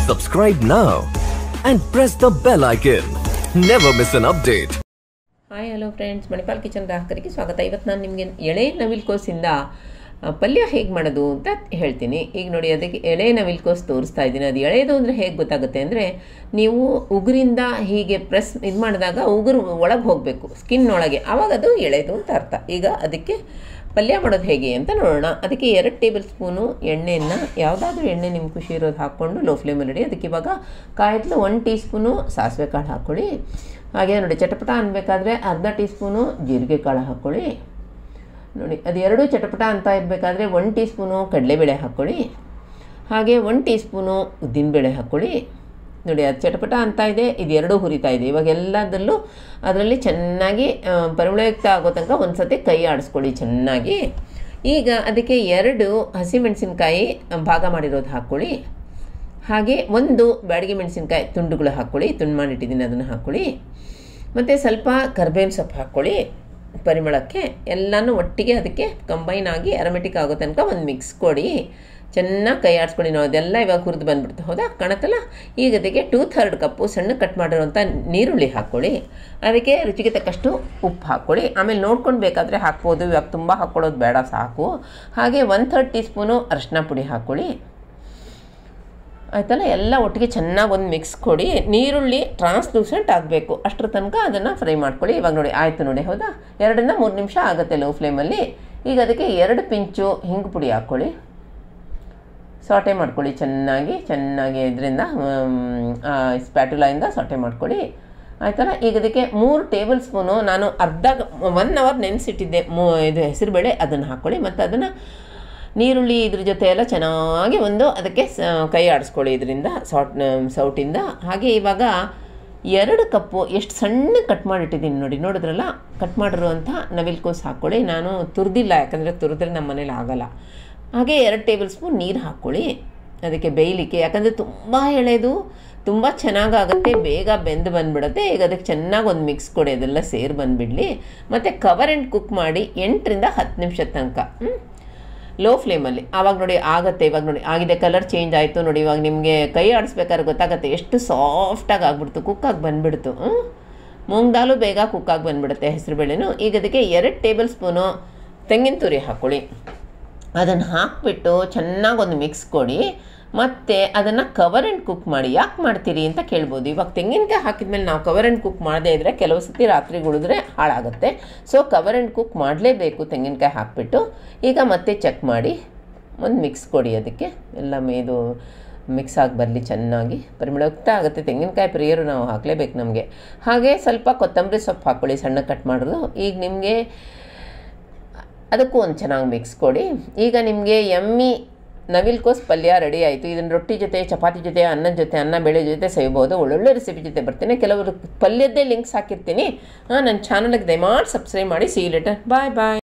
Subscribe now and press the bell icon. Never miss an update. Hi hello friends Manipal kitchen ಗ್ರಾಹಕರಿಗೆ ಸ್ವಾಗತ ಇವತ್ತು ನಾನು ನಿಮಗೆ ಎಳೆ ನವಿಲ್ಕೋಸಿಂದ ಆ, ಪಲ್ಯ ಹೇಗೆ ಮಾಡೋದು ಅಂತ ಹೇಳ್ತೀನಿ ಈಗ ನೋಡಿ ಅದಕ್ಕೆ ಎಳೆ ನವಿಲ್ಕೋಸು ತೋರಿಸ್ತಾ ಇದ್ದೀನಿ ಅದು ಎಳೆದು ಅಂದರೆ ಹೇಗೆ ಗೊತ್ತಾಗುತ್ತೆ ಅಂದರೆ ನೀವು ಉಗುರಿಂದ ಹೀಗೆ ಪ್ರೆಸ್ ಇದು ಮಾಡಿದಾಗ ಉಗುರು ಒಳಗೆ ಹೋಗಬೇಕು ಸ್ಕಿನ್ ಒಳಗೆ ಆವಾಗ ಅದು ಎಳೆದು ಅಂತ ಅರ್ಥ ಈಗ ಅದಕ್ಕೆ ಪಲ್ಯ ಮಾಡೋದು ಹೇಗೆ ಅಂತ ನೋಡೋಣ ಅದಕ್ಕೆ ಎರಡು ಟೇಬಲ್ ಸ್ಪೂನು ಎಣ್ಣೆಯನ್ನು ಯಾವುದಾದ್ರೂ ಎಣ್ಣೆ ನಿಮ್ಗೆ ಖುಷಿ ಇರೋದು ಹಾಕ್ಕೊಂಡು ಲೋ ಫ್ಲೇಮಲ್ಲಿ ಇಡಿ ಅದಕ್ಕೆ ಇವಾಗ ಕಾಯಿತ್ಲು ಒನ್ ಟೀ ಸ್ಪೂನು ಸಾಸಿವೆ ಕಾಳು ಹಾಕ್ಕೊಳ್ಳಿ ಹಾಗೆ ನೋಡಿ ಚಟಪಟ ಅನ್ಬೇಕಾದ್ರೆ ಅರ್ಧ ಟೀ ಸ್ಪೂನು ಜೀರಿಗೆ ಕಾಳು ಹಾಕ್ಕೊಳ್ಳಿ ನೋಡಿ ಅದು ಎರಡು ಚಟಪಟ ಅಂತ ಇರಬೇಕಾದ್ರೆ ಒನ್ ಟೀ ಸ್ಪೂನು ಕಡಲೆಬೇಳೆ ಹಾಕ್ಕೊಳ್ಳಿ ಹಾಗೆ ಒನ್ ಟೀ ಸ್ಪೂನು ಉದ್ದಿನಬೇಳೆ ಹಾಕ್ಕೊಳ್ಳಿ ನೋಡಿ ಅದು ಚಟಪಟ ಅಂತ ಇದೆ ಇದು ಎರಡೂ ಹುರಿತಾ ಇದೆ ಇವಾಗ ಎಲ್ಲದರಲ್ಲೂ ಅದರಲ್ಲಿ ಚೆನ್ನಾಗಿ ಆ, ಪರಿಮಳಯುಕ್ತ ಆಗೋ ತನಕ ಒಂದು ಸತಿ ಕೈ ಆಡಿಸ್ಕೊಳ್ಳಿ ಚೆನ್ನಾಗಿ ಈಗ ಅದಕ್ಕೆ ಎರಡು ಹಸಿಮೆಣಸಿನ್ಕಾಯಿ ಭಾಗ ಮಾಡಿರೋದು ಹಾಕ್ಕೊಳ್ಳಿ ಹಾಗೆ ಒಂದು ಬ್ಯಾಡಗಿ ಮೆಣಸಿನ್ಕಾಯಿ ತುಂಡುಗಳು ಹಾಕ್ಕೊಳ್ಳಿ ತುಂಡು ಮಾಡಿಟ್ಟಿದ್ದೀನಿ ಅದನ್ನು ಹಾಕ್ಕೊಳ್ಳಿ ಮತ್ತು ಸ್ವಲ್ಪ ಕರ್ಬೇವಿನ ಸೊಪ್ಪು ಹಾಕ್ಕೊಳ್ಳಿ ಪರಿಮಳಕ್ಕೆ ಎಲ್ಲನೂ ಒಟ್ಟಿಗೆ ಅದಕ್ಕೆ ಕಂಬೈನ್ ಆಗಿ ಅರಮೆಟಿಕ್ ಆಗೋ ತನಕ ಒಂದು ಮಿಕ್ಸ್ ಕೊಡಿ ಚೆನ್ನಾಗಿ ಕೈ ಆಡಿಸ್ಕೊಳ್ಳಿ ನಾವು ಅದೆಲ್ಲ ಇವಾಗ ಹುರಿದು ಬಂದ್ಬಿಡ್ತು ಹೌದಾ ಕಾಣತ್ತಲ್ಲ ಈಗ ಅದಕ್ಕೆ ಟೂ ಥರ್ಡ್ ಕಪ್ಪು ಸಣ್ಣ ಕಟ್ ಮಾಡಿರುವಂಥ ನೀರುಳ್ಳಿ ಹಾಕ್ಕೊಳ್ಳಿ ಅದಕ್ಕೆ ರುಚಿಗೆ ತಕ್ಕಷ್ಟು ಉಪ್ಪು ಹಾಕ್ಕೊಳ್ಳಿ ಆಮೇಲೆ ನೋಡ್ಕೊಂಡು ಬೇಕಾದರೆ ಹಾಕ್ಬೋದು ಇವಾಗ ತುಂಬ ಹಾಕ್ಕೊಳ್ಳೋದು ಬೇಡ ಸಾಕು ಹಾಗೆ ಒನ್ ಥರ್ಡ್ ಟೀ ಸ್ಪೂನು ಅರಿಶಿನ ಪುಡಿ ಹಾಕ್ಕೊಳ್ಳಿ ಆಯ್ತಲ್ಲ ಎಲ್ಲ ಒಟ್ಟಿಗೆ ಚೆನ್ನಾಗಿ ಒಂದು ಮಿಕ್ಸ್ ಕೊಡಿ ನೀರುಳ್ಳಿ ಟ್ರಾನ್ಸ್ಲೂಸೆಂಟ್ ಆಗಬೇಕು ಅಷ್ಟರ ತನಕ ಅದನ್ನು ಫ್ರೈ ಮಾಡ್ಕೊಳ್ಳಿ ಇವಾಗ ನೋಡಿ ಆಯಿತು ನೋಡಿ ಹೌದಾ ಎರಡರಿಂದ ಮೂರು ನಿಮಿಷ ಆಗುತ್ತೆ ಲೋ ಫ್ಲೇಮಲ್ಲಿ ಈಗ ಅದಕ್ಕೆ ಎರಡು ಪಿಂಚು ಹಿಂಗು ಪುಡಿ ಹಾಕ್ಕೊಳ್ಳಿ ಸಾಟೆ ಮಾಡ್ಕೊಳ್ಳಿ ಚೆನ್ನಾಗಿ ಚೆನ್ನಾಗಿ ಇದರಿಂದ ಸ್ಪ್ಯಾಟುಲಾಯಿಂದ ಸಾಟೆ ಮಾಡ್ಕೊಳ್ಳಿ ಆಯ್ತಲ್ಲ ಈಗ ಅದಕ್ಕೆ ಮೂರು ಟೇಬಲ್ ಸ್ಪೂನು ನಾನು ಅರ್ಧ ಒನ್ ಅವರ್ ನೆನೆಸಿಟ್ಟಿದ್ದೆ ಮೂ ಇದು ಹೆಸರುಬೇಳೆ ಅದನ್ನು ಹಾಕ್ಕೊಳ್ಳಿ ಮತ್ತು ಅದನ್ನು ನೀರುಳ್ಳಿ ಇದ್ರ ಜೊತೆ ಎಲ್ಲ ಚೆನ್ನಾಗಿ ಒಂದು ಅದಕ್ಕೆ ಸ ಕೈ ಆಡಿಸ್ಕೊಳ್ಳಿ ಇದರಿಂದ ಸಾಟ್ ಸೌಟಿಂದ ಹಾಗೆ ಇವಾಗ ಎರಡು ಕಪ್ಪು ಎಷ್ಟು ಸಣ್ಣ ಕಟ್ ಮಾಡಿಟ್ಟಿದ್ದೀನಿ ನೋಡಿ ನೋಡಿದ್ರಲ್ಲ ಕಟ್ ಮಾಡಿರುವಂಥ ನವಿಲ್ಕೋಸು ಹಾಕ್ಕೊಳ್ಳಿ ನಾನು ತುರಿದಿಲ್ಲ ಯಾಕಂದರೆ ತುರಿದ್ರೆ ನಮ್ಮ ಮನೇಲಿ ಆಗಲ್ಲ ಹಾಗೆ ಎರಡು ಟೇಬಲ್ ಸ್ಪೂನ್ ನೀರು ಹಾಕ್ಕೊಳ್ಳಿ ಅದಕ್ಕೆ ಬೇಯಲಿಕ್ಕೆ ಯಾಕಂದರೆ ತುಂಬ ಎಳೆದು ತುಂಬ ಚೆನ್ನಾಗಾಗುತ್ತೆ ಬೇಗ ಬೆಂದು ಬಂದುಬಿಡುತ್ತೆ ಈಗ ಅದಕ್ಕೆ ಚೆನ್ನಾಗಿ ಒಂದು ಮಿಕ್ಸ್ ಕೊಡಿ ಅದೆಲ್ಲ ಸೇರಿ ಬಂದುಬಿಡಲಿ ಮತ್ತು ಕವರ್ ಆ್ಯಂಡ್ ಕುಕ್ ಮಾಡಿ ಎಂಟರಿಂದ ಹತ್ತು ನಿಮಿಷದ ತನಕ ಹ್ಮ್? ಲೋ ಫ್ಲೇಮಲ್ಲಿ ಆವಾಗ ನೋಡಿ ಆಗುತ್ತೆ ಇವಾಗ ನೋಡಿ ಆಗಿದೆ ಕಲರ್ ಚೇಂಜ್ ಆಯಿತು ನೋಡಿ ಇವಾಗ ನಿಮಗೆ ಕೈ ಆಡಿಸ್ಬೇಕಾದ್ರೆ ಗೊತ್ತಾಗುತ್ತೆ ಎಷ್ಟು ಸಾಫ್ಟಾಗಿ ಆಗ್ಬಿಡ್ತು ಕುಕ್ಕಾಗಿ ಬಂದುಬಿಡ್ತು ಮೂಂಗ್ ದಾಲು ಬೇಗ ಕುಕ್ಕಾಗಿ ಬಂದುಬಿಡುತ್ತೆ ಹೆಸರುಬೇಳೆನು ಈಗ ಅದಕ್ಕೆ ಎರಡು ಟೇಬಲ್ ಸ್ಪೂನು ತೆಂಗಿನ ತುರಿ ಹಾಕ್ಕೊಳ್ಳಿ ಅದನ್ನು ಹಾಕ್ಬಿಟ್ಟು ಚೆನ್ನಾಗಿ ಒಂದು ಮಿಕ್ಸ್ ಕೊಡಿ ಮತ್ತು ಅದನ್ನು ಕವರ್ ಆ್ಯಂಡ್ ಕುಕ್ ಮಾಡಿ ಯಾಕೆ ಮಾಡ್ತೀರಿ ಅಂತ ಕೇಳ್ಬೋದು ಇವಾಗ ತೆಂಗಿನಕಾಯಿ ಹಾಕಿದ್ಮೇಲೆ ನಾವು ಕವರ್ ಆ್ಯಂಡ್ ಕುಕ್ ಮಾಡದೇ ಇದ್ದರೆ ಕೆಲವು ಸತಿ ರಾತ್ರಿ ಉಳಿದ್ರೆ ಹಾಳಾಗುತ್ತೆ ಸೊ ಕವರ್ ಆ್ಯಂಡ್ ಕುಕ್ ಮಾಡಲೇಬೇಕು ತೆಂಗಿನಕಾಯಿ ಹಾಕಿಬಿಟ್ಟು ಈಗ ಮತ್ತೆ ಚೆಕ್ ಮಾಡಿ ಒಂದು ಮಿಕ್ಸ್ ಕೊಡಿ ಅದಕ್ಕೆ ಎಲ್ಲ ಇದು ಮಿಕ್ಸ್ ಆಗಿ ಬರಲಿ ಚೆನ್ನಾಗಿ ಪರಿಮಳಯುಕ್ತ ಆಗುತ್ತೆ ತೆಂಗಿನಕಾಯಿ ಪ್ರಿಯರು ನಾವು ಹಾಕಲೇಬೇಕು ನಮಗೆ ಹಾಗೆ ಸ್ವಲ್ಪ ಕೊತ್ತಂಬರಿ ಸೊಪ್ಪು ಹಾಕ್ಕೊಳ್ಳಿ ಸಣ್ಣ ಕಟ್ ಮಾಡೋದು ಈಗ ನಿಮಗೆ ಅದಕ್ಕೂ ಒಂದು ಚೆನ್ನಾಗಿ ಮಿಕ್ಸ್ ಕೊಡಿ ಈಗ ನಿಮಗೆ ಎಮ್ಮಿ ನವಿಲ್ಕೋಸ್ ಪಲ್ಯ ರೆಡಿ ಆಯಿತು ಇದನ್ನು ರೊಟ್ಟಿ ಜೊತೆ ಚಪಾತಿ ಜೊತೆ ಅನ್ನದ ಜೊತೆ ಅನ್ನ ಬೇಳೆ ಜೊತೆ ಸೇವ್ಬೋದು ಒಳ್ಳೊಳ್ಳೆ ರೆಸಿಪಿ ಜೊತೆ ಬರ್ತೀನಿ ಕೆಲವರು ಪಲ್ಯದ್ದೇ ಲಿಂಕ್ಸ್ ಹಾಕಿರ್ತೀನಿ ಹಾಂ ನನ್ನ ಚಾನಲ್ಗೆ ದಯಮಾಡಿ ಸಬ್ಸ್ಕ್ರೈಬ್ ಮಾಡಿ ಸಿ ಲೆಟರ್ ಬಾಯ್ ಬಾಯ್